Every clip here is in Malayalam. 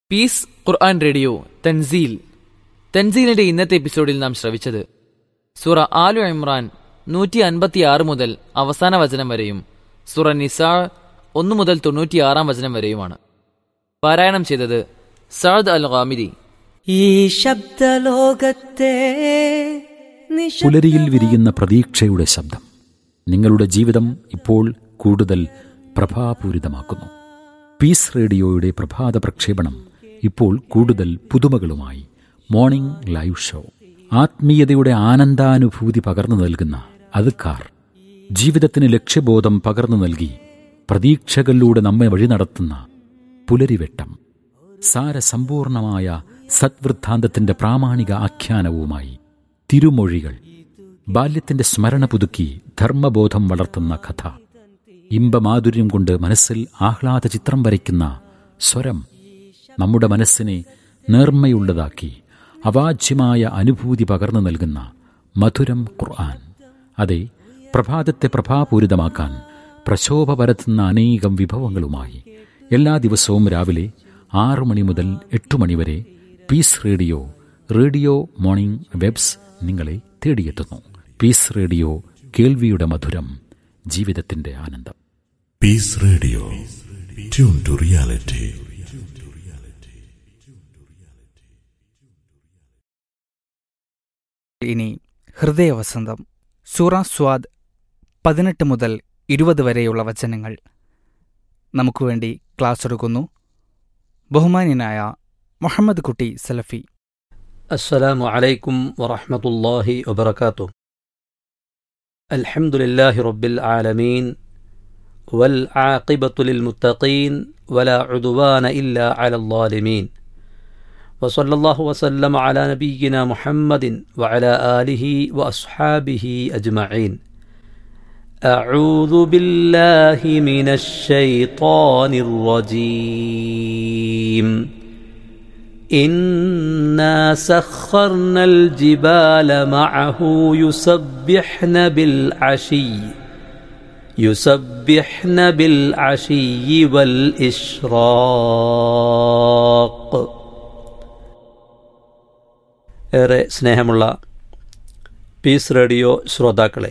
പീസ് ഖുർആൻ റേഡിയോ തൻസീൽ തൻസീലിന്റെ ഇന്നത്തെ എപ്പിസോഡിൽ നാം ശ്രവിച്ചത് സൂറ ആലു ഇമ്രാൻ നൂറ്റി അൻപത്തിയാറ് മുതൽ അവസാന വചനം വരെയും സൂറ നിസാ ഒന്ന് മുതൽ തൊണ്ണൂറ്റിയാറാം വചനം വരെയുമാണ് പാരായണം ചെയ്തത് സഅദ് അൽ ഗാമിദി ഈ ശബ്ദലോകത്തെ നിശബ്ദ- പുലരിയിൽ വിരിയുന്ന പ്രതീക്ഷയുടെ ശബ്ദം നിങ്ങളുടെ ജീവിതം ഇപ്പോൾ കൂടുതൽ പ്രഭാപൂരിതമാക്കുന്നു പീസ് റേഡിയോയുടെ പ്രഭാത പ്രക്ഷേപണം ഇപ്പോൾ കൂടുതൽ പുതുമകളുമായി മോർണിംഗ് ലൈവ് ഷോ ആത്മീയതയുടെ ആനന്ദാനുഭൂതി പകർന്നു നൽകുന്ന അതുക്കാർ ജീവിതത്തിന് ലക്ഷ്യബോധം പകർന്നു നൽകി പ്രതീക്ഷകളിലൂടെ നമ്മെ വഴി നടത്തുന്ന പുലരിവെട്ടം സാരസമ്പൂർണമായ സദ്വൃത്താന്തത്തിന്റെ പ്രാമാണിക ആഖ്യാനവുമായി തിരുമൊഴികൾ ബാല്യത്തിന്റെ സ്മരണ പുതുക്കി ധർമ്മബോധം വളർത്തുന്ന കഥ ഇമ്പമാധുര്യം കൊണ്ട് മനസ്സിൽ ആഹ്ലാദ ചിത്രം വരയ്ക്കുന്ന സ്വരം നമ്മുടെ മനസ്സിനെ നേർമ്മയുള്ളതാക്കി അവാച്യമായ അനുഭൂതി പകർന്നു നൽകുന്ന മധുരം ഖുർആൻ അതെ പ്രഭാതത്തെ പ്രഭാപൂരിതമാക്കാൻ പ്രശോഭ പരത്തുന്ന അനേകം വിഭവങ്ങളുമായി എല്ലാ ദിവസവും രാവിലെ ആറു മണി മുതൽ എട്ടു മണി വരെ peace radio radio morning waves നിങ്ങളെ തേടിയെത്തുന്നു പീസ് റേഡിയോ കേൾവിയുടെ മധുരം ജീവിതത്തിന്റെ ആനന്ദം Peace Radio. Tune to reality. ഇനി ഹൃദയവസന്തം സൂറ സ്വാദ് പതിനെട്ട് മുതൽ ഇരുപത് വരെയുള്ള വചനങ്ങൾ നമുക്ക് വേണ്ടി ക്ലാസ് എടുക്കുന്നു ബഹുമാന്യനായ മുഹമ്മദ് കുട്ടി സലഫി السلام عليكم ورحمة الله وبركاته الحمد لله رب العالمين والعاقبة للمتقين ولا عدوان إلا على الظالمين وصلى الله وسلم على نبينا محمد وعلى آله وأصحابه أجمعين أعوذ بالله من الشيطان الرجيم إنا سخرنا الجبال معه يسبحن بالعشي يسبحن بالعشي والإشراق ഏറെ സ്നേഹമുള്ള പീസ് റേഡിയോ ശ്രോതാക്കളെ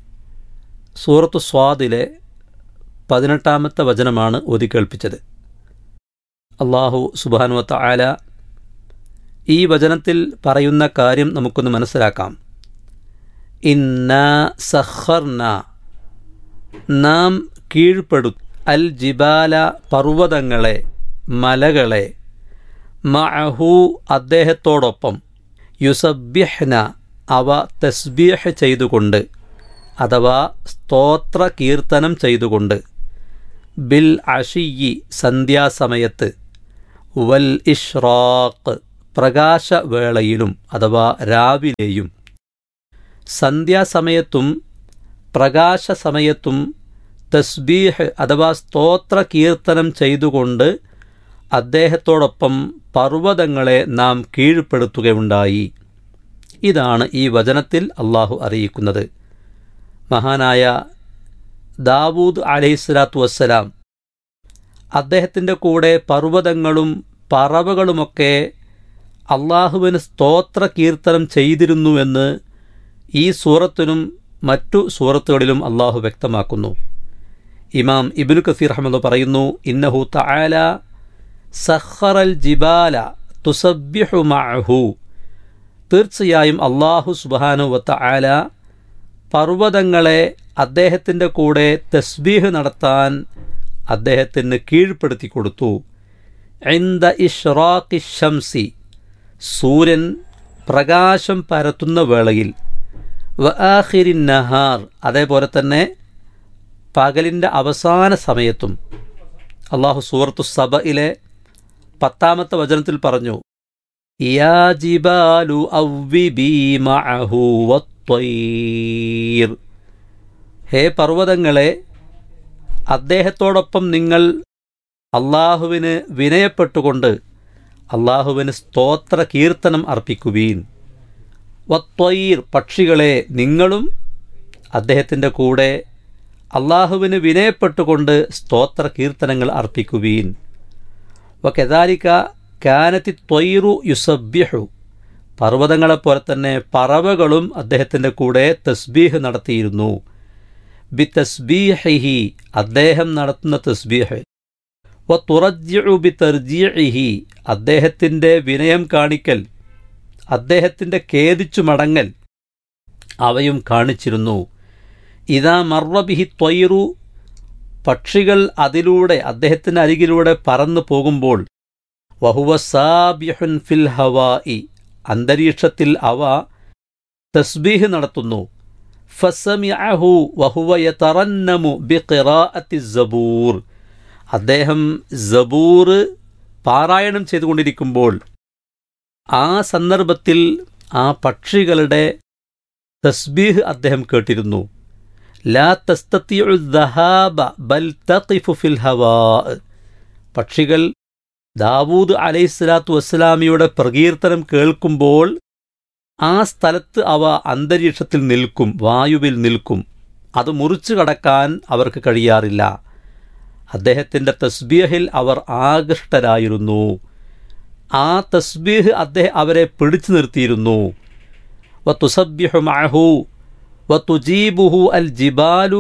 സൂറത്ത് സ്വാദിലെ പതിനെട്ടാമത്തെ വചനമാണ് ഓതിക്കേൾപ്പിച്ചത് അള്ളാഹു സുബാനുവത്ത ആല ഈ വചനത്തിൽ പറയുന്ന കാര്യം നമുക്കൊന്ന് മനസ്സിലാക്കാം ഇന്ന സഹർന നാം കീഴ്പ്പെടു അൽ ജിബാല പർവ്വതങ്ങളെ മലകളെ മഅഹു അദ്ദേഹത്തോടൊപ്പം യുസബ്യഹ്ന അവ തസ്ബീഹ് ചെയ്തുകൊണ്ട് അഥവാ സ്തോത്ര കീർത്തനം ചെയ്തുകൊണ്ട് ബിൽ അഷിയി സന്ധ്യാസമയത്ത് വൽ ഇഷ്റാഖ് പ്രകാശവേളയിലും അഥവാ രാവിലെയും സന്ധ്യാസമയത്തും പ്രകാശസമയത്തും തസ്ബീഹ് അഥവാ സ്തോത്ര കീർത്തനം ചെയ്തുകൊണ്ട് അദ്ദേഹത്തോടൊപ്പം പർവ്വതങ്ങളെ നാം കീഴ്പ്പെടുത്തുകയുണ്ടായി ഇതാണ് ഈ വചനത്തിൽ അള്ളാഹു അറിയിക്കുന്നത് മഹാനായ ദാവൂദ് അലൈഹിസ്സലാത്തു വസ്സലാം അദ്ദേഹത്തിൻ്റെ കൂടെ പർവ്വതങ്ങളും പറവകളുമൊക്കെ അള്ളാഹുവിന് സ്തോത്ര കീർത്തനം ചെയ്തിരുന്നുവെന്ന് ഈ സൂറത്തിനും മറ്റു സൂറത്തുകളിലും അള്ളാഹു വ്യക്തമാക്കുന്നു ഇമാം ഇബിനു കസീർ അഹമ്മദ് പറയുന്നു ഇന്നഹു തആല സഖറൽ ജിബാല തുസബ്യഹു മഅഹു തീർച്ചയായും അള്ളാഹു സുബാനു വത്ത ആല പർവ്വതങ്ങളെ അദ്ദേഹത്തിൻ്റെ കൂടെ തസ്ബീഹ് നടത്താൻ അദ്ദേഹത്തിന് കീഴ്പ്പെടുത്തി കൊടുത്തു ഇന്ദ ഇഷ്റാഖി ഷംസി സൂര്യൻ പ്രകാശം പരത്തുന്ന വേളയിൽ വ ആഖിരിൻ നഹാർ അതേപോലെ തന്നെ പകലിൻ്റെ അവസാന സമയത്തും അള്ളാഹു സൂറത്തു സബയിലെ പത്താമത്തെ വചനത്തിൽ പറഞ്ഞു യാ ജിബാലു അവ്വിബീ മഅഹു വത്വയ്ർ ഹേ പർവ്വതങ്ങളെ അദ്ദേഹത്തോടൊപ്പം നിങ്ങൾ അള്ളാഹുവിന് വിനയപ്പെട്ടുകൊണ്ട് അള്ളാഹുവിന് സ്തോത്ര കീർത്തനം അർപ്പിക്കുവീൻ വത്വയ്ർ പക്ഷികളെ നിങ്ങളും അദ്ദേഹത്തിൻ്റെ കൂടെ അള്ളാഹുവിന് വിനയപ്പെട്ടുകൊണ്ട് സ്തോത്ര കീർത്തനങ്ങൾ അർപ്പിക്കുവീൻ വ കെദാലിക്ക കാനത്തി ത്വൈറു യുസബ്യഹു പർവ്വതങ്ങളെപ്പോലെ തന്നെ പറവകളും അദ്ദേഹത്തിൻ്റെ കൂടെ തസ്ബീഹ് നടത്തിയിരുന്നു ബി തസ്ബീഹിഹി അദ്ദേഹം നടത്തുന്ന തസ്ബീഹ് വ തുറജ്യു ബി തർജിഇഹി അദ്ദേഹത്തിൻ്റെ വിനയം കാണിക്കൽ അദ്ദേഹത്തിൻ്റെ ഖേദിച്ചു മടങ്ങൽ അവയും കാണിച്ചിരുന്നു ഇതാ മർവബിഹി ത്വൈറു പക്ഷികൾ അതിലൂടെ അദ്ദേഹത്തിൻ്റെ അരികിലൂടെ പറന്നു പോകുമ്പോൾ വഹുവ സാബിഹുൻ ഫിൽ ഹവായി അന്തരീക്ഷത്തിൽ അവ തസ്ബീഹ് നടത്തുന്നു ഫസമിഅഹു വഹുവ യതറന്നമു ബിഖിറാഅത്തി സബൂർ അദ്ദേഹം സബൂർ പാരായണം ചെയ്തുകൊണ്ടിരിക്കുമ്പോൾ ആ സന്ദർഭത്തിൽ ആ പക്ഷികളുടെ തസ്ബീഹ് അദ്ദേഹം കേട്ടിരുന്നു ലാ തസ്തത്തിയു ദഹാബ ബൽ തഖിഫു ഫിൽ ഹവാ പക്ഷികൾ ദാവൂദ് അലൈഹിസ്സലാത്തു വസ്സലാമിയുടെ പ്രകീർത്തനം കേൾക്കുമ്പോൾ ആ സ്ഥലത്ത് അവ അന്തരീക്ഷത്തിൽ നിൽക്കും വായുവിൽ നിൽക്കും അത് മുറിച്ചു കടക്കാൻ അവർക്ക് കഴിയാറില്ല അദ്ദേഹത്തിൻ്റെ തസ്ബീഹിൽ അവർ ആകൃഷ്ടരായിരുന്നു ആ തസ്ബീഹ് അദ്ദേഹം അവരെ പിടിച്ചു നിർത്തിയിരുന്നു വത്തുസബ്യഹു മഅഹു വത്തുജീബുഹു അൽ ജിബാലു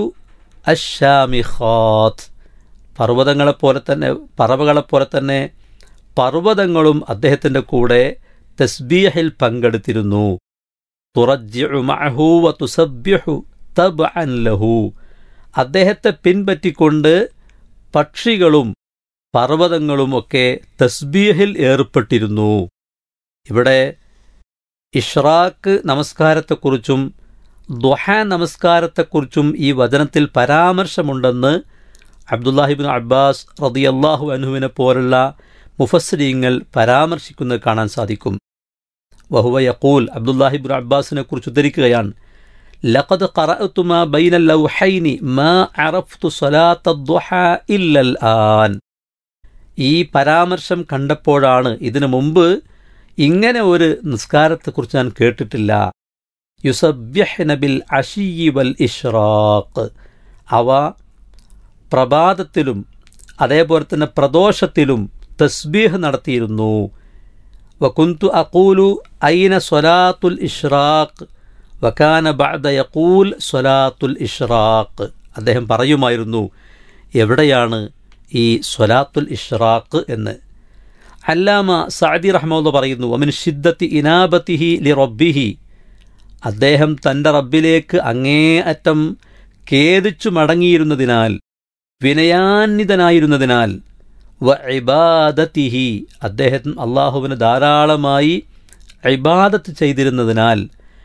അഷാമിഖാത്ത് പർവ്വതങ്ങളെപ്പോലെ തന്നെ പറവകളെപ്പോലെ തന്നെ പർവ്വതങ്ങളും അദ്ദേഹത്തിൻ്റെ കൂടെ തസ്ബീഹിൽ പങ്കെടുത്തിരുന്നു തുറജ്ജിഉ മഅഹു വതുസബ്യഹു തബ്അൻ ലഹു അദ്ദേഹത്തെ പിൻപറ്റിക്കൊണ്ട് പക്ഷികളും പർവ്വതങ്ങളുമൊക്കെ തസ്ബീഹിൽ ഏർപ്പെട്ടിരുന്നു ഇവിടെ ഇഷ്റാക്ക് നമസ്കാരത്തെക്കുറിച്ചും ദുഹ നമസ്കാരത്തെക്കുറിച്ചും ഈ വചനത്തിൽ പരാമർശമുണ്ടെന്ന് അബ്ദുല്ലാഹിബിൻ അബ്ബാസ് റതിയല്ലാഹു അനുവിനെ പോലുള്ള മുഫസ്രീങ്ങൾ പരാമർശിക്കുന്നത് കാണാൻ സാധിക്കും വഹുവ യക്കൂൽ അബ്ദുല്ലാഹിബിൻ അബ്ബാസിനെ കുറിച്ച് ഉദ്ധരിക്കുകയാണ് ലഖദ് ഖറഅതു മാ ബൈന ലൗഹൈനി മാ അറഫ്തു സ്വലാത്ത ദുഹ ഇല്ലൽ ആൻ ഈ പരാമർശം കണ്ടപ്പോഴാണ് ഇതിനു മുമ്പ് ഇങ്ങനെ ഒരു നിസ്കാരത്തെക്കുറിച്ച് ഞാൻ കേട്ടിട്ടില്ല യുസബ്യഹ്ന ബിൽ അഷിയി വൽ ഇഷ്റാഖ് അവ പ്രഭാതത്തിലും അതേപോലെ തന്നെ പ്രദോഷത്തിലും തസ്ബീഹ് നടത്തിയിരുന്നു വകുന്തു അഖൂലു ഐന സ്വലാത്തുൽ ഇഷ്റാഖ് വക്കാന ബഅദ യഖൂൽ സ്വലാത്തുൽ ഇഷ്റാഖ് അദ്ദേഹം പറയുമായിരുന്നു എവിടെയാണ് ഈ സ്വലാത്തുൽ ഇഷ്റാഖ് എന്ന് അല്ലാമ സഅദി റഹ്മുള്ള പറയുന്നു അമിൻ ഷിദ്ദത്തി ഇനാബത്തിഹി ലി റബ്ബിഹി അദ്ദേഹം തൻ്റെ റബ്ബിലേക്ക് അങ്ങേയറ്റം ഖേദിച്ചു മടങ്ങിയിരുന്നതിനാൽ വിനയാന്വിതനായിരുന്നതിനാൽ വ ഇബാദത്തിഹി അദ്ദേഹം അള്ളാഹുവിന് ധാരാളമായി ഇബാദത്ത് ചെയ്തിരുന്നതിനാൽ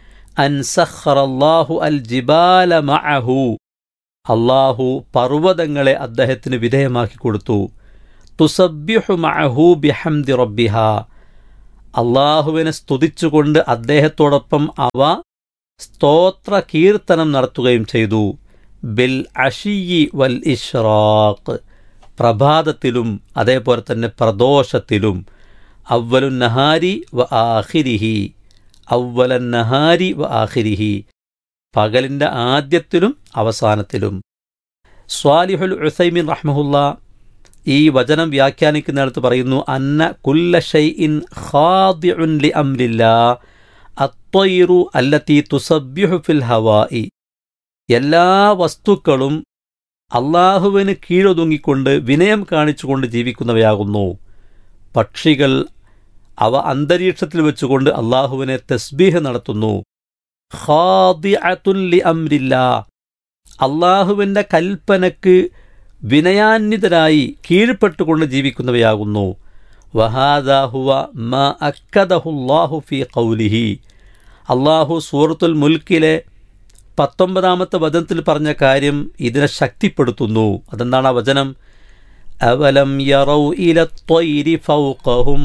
അൻസഖറല്ലാഹു അൽ ജിബാല മഅഹു അള്ളാഹു പർവ്വതങ്ങളെ അദ്ദേഹത്തിന് വിധേയമാക്കി കൊടുത്തു തുസബ്യുഹു മഅഹു ബിഹംദി റബ്ബിഹ അള്ളാഹുവിനെ സ്തുതിച്ചുകൊണ്ട് അദ്ദേഹത്തോടൊപ്പം അവ സ്തോത്ര കീർത്തനം നടത്തുകയും ചെയ്തു ബിൽ അഷിയി വൽ ഇഷ്റാഖ് പ്രഭാതത്തിലും അതേപോലെ തന്നെ പ്രദോഷത്തിലും അവലു നഹാരി വ ആഖിരിഹി അവലൻ നഹാരി വ ആഖിരിഹി പകലിൻ്റെ ആദ്യത്തിലും അവസാനത്തിലും സ്വാലിഹുൽ ഉസൈമിൻ റഹ്മഹുല്ല ഈ വചനം വ്യാഖ്യാനിക്കുന്നിടത്ത് പറയുന്നു അന്ന കുല്ല ഷൈഇൻ ഖാദിഉൻ ലി അംരില്ലാ അത്വയിറു അല്ലത്തി തുസബ്യുഹു ഫിൽ ഹവായി എല്ലാ വസ്തുക്കളും അള്ളാഹുവിന് കീഴൊതുങ്ങിക്കൊണ്ട് വിനയം കാണിച്ചുകൊണ്ട് ജീവിക്കുന്നവയാകുന്നു പക്ഷികൾ അവ അന്തരീക്ഷത്തിൽ വെച്ചുകൊണ്ട് അള്ളാഹുവിനെ തസ്ബീഹ് നടത്തുന്നു ഖാദിഅത്തുൻ ലി അംരില്ലാ അള്ളാഹുവിൻ്റെ കൽപ്പനക്ക് വിനയാന്വിതരായി കീഴ്പ്പെട്ടുകൊണ്ട് ജീവിക്കുന്നവയാകുന്നു വഹാദാഹുവ മ അക്കദഹുല്ലാഹു ഫി കൗലിഹി അള്ളാഹു സൂറത്തുൽ മുൽക്കിലെ പത്തൊമ്പതാമത്തെ വചനത്തിൽ പറഞ്ഞ കാര്യം ഇതിനെ ശക്തിപ്പെടുത്തുന്നു അതെന്താണ് ആ വചനം അവലം യറൗ ഇല ത്വൈരി ഫൗഖഹും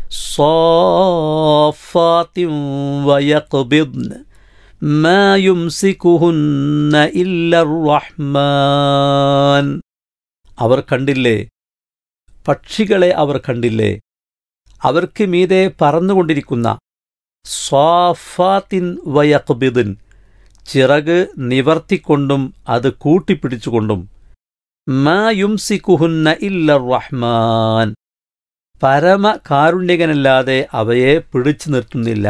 صافات ويقبضن ما يمسكهن إلا الرحمن അവർ കണ്ടില്ലേ പക്ഷികളെ അവർ കണ്ടില്ലേ അവർക്ക് മീതെ പറന്നുകൊണ്ടിരിക്കുന്ന സ്വാഫാത്തിൻ വയക്ബിദിൻ ചിറക് നിവർത്തിക്കൊണ്ടും അത് കൂട്ടിപ്പിടിച്ചുകൊണ്ടും മാ യുംസിക്കുഹുന്ന ഇല്ല റഹ്മാൻ പരമകാരുണ്യകനല്ലാതെ അവയെ പിടിച്ചു നിർത്തുന്നില്ല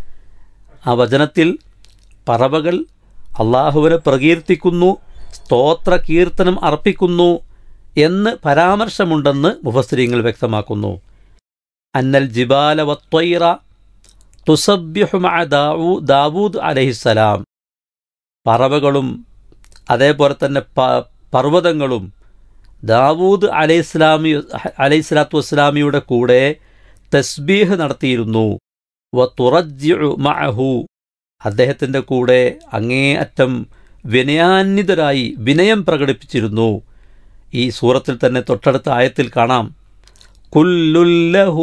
ആ വചനത്തിൽ പറവകൾ അള്ളാഹുവിനെ പ്രകീർത്തിക്കുന്നു സ്തോത്ര കീർത്തനം അർപ്പിക്കുന്നു എന്ന് പരാമർശമുണ്ടെന്ന് മുഫസ്രീങ്ങൾ വ്യക്തമാക്കുന്നു അന്നൽ ജിബാല വത്വൈറ തുസബ്യഹു മഅ ദാവൂ ദാവൂദ് അലഹിസ്സലാം പറവകളും അതേപോലെ തന്നെ പ- പർവ്വതങ്ങളും ദാവൂദ് അലൈഹിസ്ലാമി അലൈഹിസ്ലാത്തു വസ്സലാമിയുടെ കൂടെ തസ്ബീഹ് നടത്തിയിരുന്നു വ തുറജ്ജിഉ മഅഹു അദ്ദേഹത്തിൻ്റെ കൂടെ അങ്ങേയറ്റം വിനയാന്വിതരായി വിനയം പ്രകടിപ്പിച്ചിരുന്നു ഈ സൂറത്തിൽ തന്നെ തൊട്ടടുത്ത ആയത്തിൽ കാണാം കുല്ലുല്ലഹു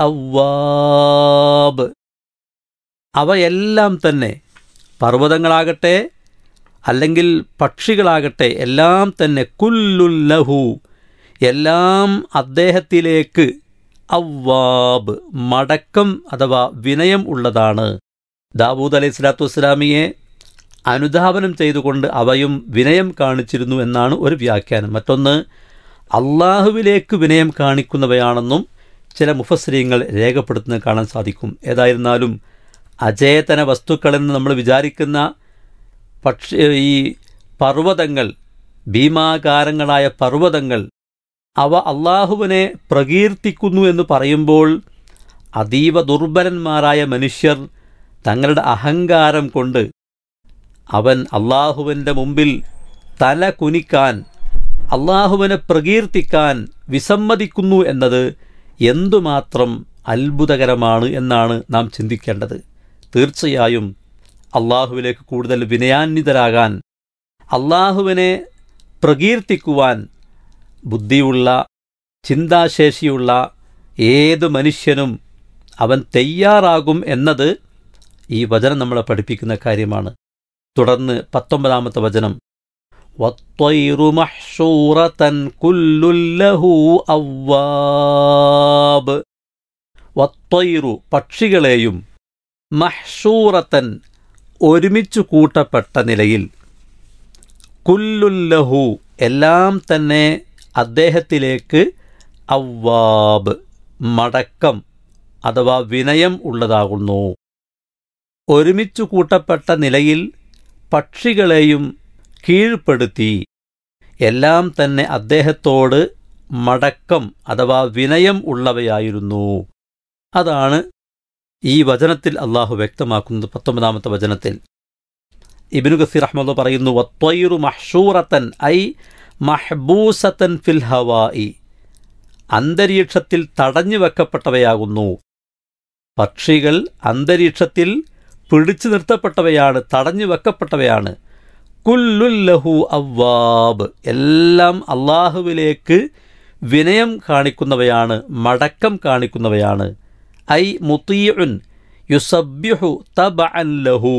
അവ്വാബ് അവയെല്ലാം തന്നെ പർവ്വതങ്ങളാകട്ടെ അല്ലെങ്കിൽ പക്ഷികളാകട്ടെ എല്ലാം തന്നെ കുല്ലുല്ലഹു എല്ലാം അദ്ദേഹത്തിലേക്ക് അവ്വാബ് മടക്കം അഥവാ വിനയം ഉള്ളതാണ് ദാവൂദ് അലൈഹി സ്വലാത്തു വസ്സലാമിയെ അനുധാപനം ചെയ്തുകൊണ്ട് അവയും വിനയം കാണിച്ചിരുന്നു എന്നാണ് ഒരു വ്യാഖ്യാനം മറ്റൊന്ന് അള്ളാഹുവിലേക്ക് വിനയം കാണിക്കുന്നവയാണെന്നും ചില മുഫസ്രീങ്ങൾ രേഖപ്പെടുത്തുന്നത് കാണാൻ സാധിക്കും ഏതായിരുന്നാലും അചേതന വസ്തുക്കളെന്ന് നമ്മൾ വിചാരിക്കുന്ന പക്ഷി ഈ പർവ്വതങ്ങൾ ഭീമാകാരങ്ങളായ പർവ്വതങ്ങൾ അവ അള്ളാഹുവിനെ പ്രകീർത്തിക്കുന്നു എന്ന് പറയുമ്പോൾ അതീവ ദുർബലന്മാരായ മനുഷ്യർ തങ്ങളുടെ അഹങ്കാരം കൊണ്ട് അവൻ അള്ളാഹുവിൻ്റെ മുമ്പിൽ തല കുനിക്കാൻ അള്ളാഹുവിനെ പ്രകീർത്തിക്കാൻ വിസമ്മതിക്കുന്നു എന്നത് എന്തുമാത്രം അത്ഭുതകരമാണ് എന്നാണ് നാം ചിന്തിക്കേണ്ടത് തീർച്ചയായും അള്ളാഹുവിലേക്ക് കൂടുതൽ വിനയാന്വിതരാകാൻ അള്ളാഹുവിനെ പ്രകീർത്തിക്കുവാൻ ബുദ്ധിയുള്ള ചിന്താശേഷിയുള്ള ഏത് മനുഷ്യനും അവൻ തയ്യാറാകും എന്നത് ഈ വചനം നമ്മളെ പഠിപ്പിക്കുന്ന കാര്യമാണ് തുടർന്ന് പത്തൊമ്പതാമത്തെ വചനം വത്വൈറു മഹ്ഷൂറതൻ കുല്ലുല്ലഹു അവ്വാബ് വത്വൈറു പക്ഷികളെയും മഹ്ഷൂറത്തൻ ഒരുമിച്ചു കൂട്ടപ്പെട്ട നിലയിൽ കുല്ലുല്ലഹു എല്ലാം തന്നെ അദ്ദേഹത്തിലേക്ക് അവ്വാബ് മടക്കം അഥവാ വിനയം ഉള്ളതാകുന്നു ഒരുമിച്ചു കൂട്ടപ്പെട്ട നിലയിൽ പക്ഷികളെയും കീഴ്പ്പെടുത്തി എല്ലാം തന്നെ അദ്ദേഹത്തോട് മടക്കം അഥവാ വിനയം ഉള്ളവയായിരുന്നു അതാണ് ഈ വചനത്തിൽ അള്ളാഹു വ്യക്തമാക്കുന്നത് പത്തൊമ്പതാമത്തെ വചനത്തിൽ ഇബിനു ഗസീർ അഹമ്മദ് പറയുന്നു വത്വൈറു മഹ്ഷൂറത്തൻ ഐ മഹ്ബൂസത്തൻ ഫിൽ ഹവായി അന്തരീക്ഷത്തിൽ തടഞ്ഞു വെക്കപ്പെട്ടവയാകുന്നു പക്ഷികൾ അന്തരീക്ഷത്തിൽ പിടിച്ചു നിർത്തപ്പെട്ടവയാണ് തടഞ്ഞു വെക്കപ്പെട്ടവയാണ് കുല്ലുല്ലഹു അവ്വാബ് എല്ലാം അള്ളാഹുവിലേക്ക് വിനയം കാണിക്കുന്നവയാണ് മടക്കം കാണിക്കുന്നവയാണ് ഐ മുത്തീഉൻ യുസബ്യഹു തബഅൻ ലഹു